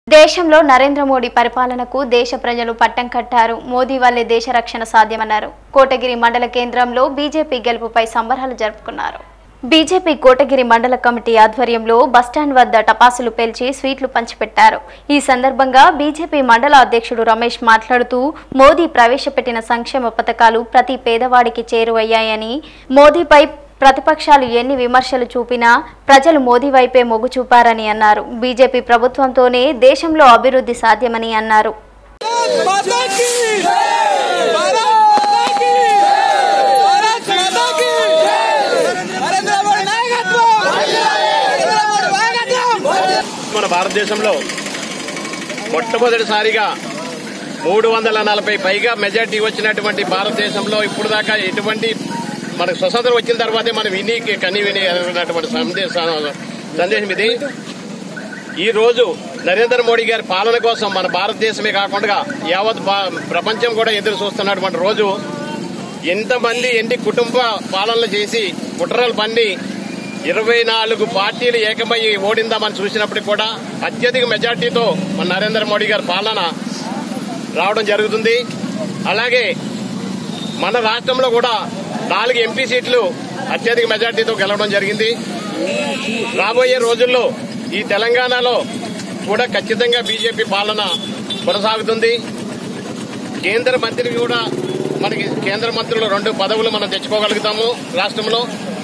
దేశంలో నరేంద్ర మోడీ పరిపాలనకు దేశ ప్రజలు పట్టం కట్టారు మోదీ వల్లే దేశ రక్షణ సాధ్యమన్నారు కోటగిరి మండల కేంద్రంలో బీజేపీ గెలుపుపై సంబరాలు జరుపుకున్నారు బీజేపీ కోటగిరి మండల కమిటీ ఆధ్వర్యంలో బస్టాండ్ వద్ద టపాసులు పేల్చి స్వీట్లు పంచిపెట్టారు ఈ సందర్భంగా బీజేపీ మండల అధ్యక్షుడు రమేష్ మాట్లాడుతూ మోదీ ప్రవేశపెట్టిన సంక్షేమ పథకాలు ప్రతి పేదవాడికి చేరువయ్యాయని మోదీపై ప్రతిపక్షాలు ఎన్ని విమర్శలు చూపినా ప్రజలు మోదీ వైపే మొగ్గు చూపారని అన్నారు బీజేపీ ప్రభుత్వంతోనే దేశంలో అభివృద్ధి సాధ్యమని అన్నారు माता की भारत माता की भारत माता की నరేంద్ర మోడీ నాయకత్వం నరేంద్ర మోడీ నాయకత్వం మన భారతదేశంలో మొట్టమొదటిసారిగా మూడు వందల నలభై పైగా మెజార్టీ వచ్చినటువంటి భారతదేశంలో ఇప్పుడు దాకా ఎటువంటి మనకు స్వతంత్రం వచ్చిన తర్వాతే మనం విని కని విని అన్నటువంటి సందేశం సందేశం ఇది ఈ రోజు నరేంద్ర మోడీ గారి పాలన కోసం మన భారతదేశమే కాకుండా యావత్ భా- ప్రపంచం కూడా ఎదురు చూస్తున్నటువంటి రోజు ఎంతమంది ఎన్ని కుటుంబ పాలనలు చేసి కుట్రలు పండి ఇరవై నాలుగు పార్టీలు ఏకమయ్యి ఓడిందామని చూసినప్పటికీ కూడా అత్యధిక మెజార్టీతో మన నరేంద్ర మోడీ గారి పాలన రావడం జరుగుతుంది అలాగే మన రాష్ట్రంలో కూడా నాలుగు ఎంపీ సీట్లు అత్యధిక మెజార్టీతో గెలవడం జరిగింది రాబోయే రోజుల్లో ఈ తెలంగాణలో కూడా ఖచ్చితంగా బీజేపీ పాలన కొనసాగుతుంది కేంద్ర మంత్రి కూడా మనకి కేంద్ర మంత్రులు రెండు పదవులు మనం తెచ్చుకోగలుగుతాము రాష్ట్రంలో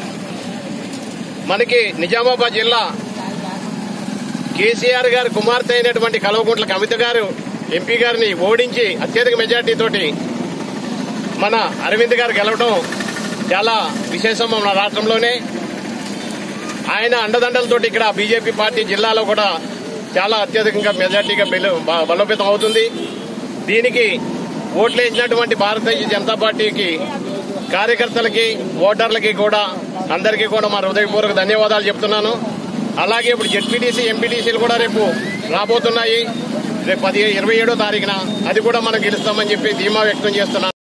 మనకి నిజామాబాద్ జిల్లా కేసీఆర్ గారి కుమార్తె అయినటువంటి కల్వకుంట్ల కవిత గారు ఎంపీ గారిని ఓడించి అత్యధిక మెజార్టీ తోటి మన అరవింద్ గారు గెలవడం చాలా విశేషం మన రాష్ట్రంలోనే ఆయన అండదండలతోటి ఇక్కడ బీజేపీ పార్టీ జిల్లాలో కూడా చాలా అత్యధికంగా మెజార్టీగా బెలు- బ- బలోపేతం అవుతుంది దీనికి ఓట్లు వేసినటువంటి భారతీయ జనతా పార్టీకి కార్యకర్తలకి ఓటర్లకి కూడా అందరికీ కూడా మా హృదయపూర్వక ధన్యవాదాలు చెప్తున్నాను అలాగే ఇప్పుడు జెడ్పీటీసీ ఎంపీటీసీలు కూడా రేపు రాబోతున్నాయి రేపు పది ఇరవై ఏడో తారీఖున అది కూడా మనం గెలుస్తామని చెప్పి ధీమా వ్యక్తం చేస్తున్నాను